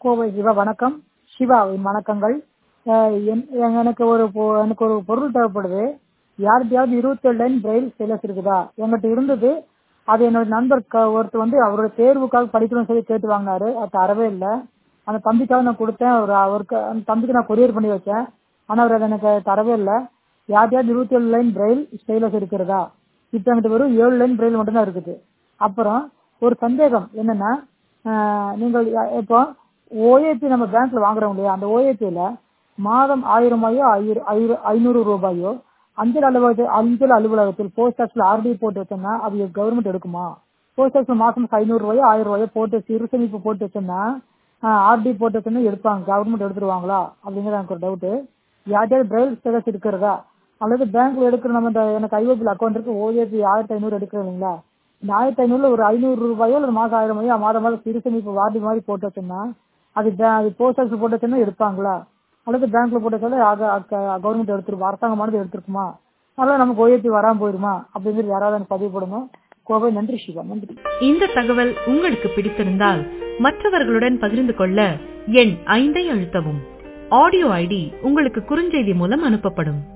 கோவை சிவா வணக்கம் சிவா வணக்கங்கள் அஹ் என்- எனக்கு ஒரு பொ- எனக்கு ஒரு பொருள் தேவைப்படுது யார்கிட்டயாவது இருபத்தேழு லைன் பிரெயில் ஸ்டைலஸ் இருக்குதா என்கிட்ட இருந்தது அது என்னோட நண்பர் க- ஒருத்தர் வந்து அவரோட தேர்வுக்காக படிக்கணும்னு சொல்லி கேட்டு வாங்கினாரு அது தரவே இல்லை அந்த தம்பிக்காக நான் கொடுத்தேன் ஒரு அவருக்கு அந்த தம்பிக்கு நான் கொரியர் பண்ணி வச்சேன் ஆனால் அவர் அதை எனக்கு தரவே இல்லை யார்கிட்டயாவது இருபத்தேழு லைன் பிரெயில் ஸ்டைலஸ் இருக்கிறதா இப்போ என்கிட்ட வெறும் ஏழு லைன் பிரெயில் மட்டும்தான் இருக்குது அப்புறம் ஒரு சந்தேகம் என்னன்னா ஆஹ் நீங்கள் யா- இப்போ ஓஏபி நம்ம பேங்க்ல வாங்குறோம் இல்லையா அந்த ஓஏபியில மாதம் ஆயிரம் ரூபாயோ ஐநூறு ஐநூறு- ஐநூறு ரூபாயோ அஞ்சல் அலுவலகத்தில் அஞ்சல் அலுவலகத்தில் போஸ்ட் ஆஃபீஸ்ல ஆர்டி போட்டு வச்சோம்னா அது கவர்மெண்ட் எடுக்குமா போஸ்ட் ஆஃபீஸ்ல மாசம் ஐநூறு ரூபாயோ ஆயிரம் ரூபாயோ போட்டு சிறு சேமிப்பு போட்டு வச்சோம்னா ஆர்டி போட்டு வச்சோம்னா எடுப்பாங்க கவர்மெண்ட் எடுத்துருவாங்களா அப்படிங்கிறது எனக்கு ஒரு டவுட் யார்கிட்டயாவது பிரைல் ஸ்டேட்டஸ் இருக்கிறதா அல்லது பேங்க்ல எடுக்கிற நம்ம இந்த எனக்கு ஐஓபியில் அக்கௌண்ட் இருக்கு ஓஏபி ஆயிரத்தி ஐநூறு எடுக்கிறோம் இல்லைங்களா இந்த ஆயிரத்தி ஐநூறுல ஒரு ஐநூறு ரூபாயோ இல்லை மாசம் ஆயிரம் ரூபாயோ மாதம் மாதம் சிறு சேமிப்பு வார்டு மாதிரி போட்டு வச்சோம்னா அது பே- அது போஸ்ட் ஆஃபீஸ் போட்டு வச்சோம்னா எடுப்பாங்களா அல்லது பேங்க்ல போட்டு வச்சாலும் கவர்மெண்ட் எடுத்துருமா அரசாங்கமானது எடுத்துருக்குமா அதனால நமக்கு ஓஏபி வராம போயிருமா அப்படிங்கிறது யாராவது எனக்கு பதிவு போடுங்க கோவை நன்றி சிவா நன்றி இந்த தகவல் உங்களுக்கு பிடித்திருந்தால் மற்றவர்களுடன் பகிர்ந்து கொள்ள எண் ஐந்தை அழுத்தவும் ஆடியோ ஐடி உங்களுக்கு குறுஞ்செய்தி மூலம் அனுப்பப்படும்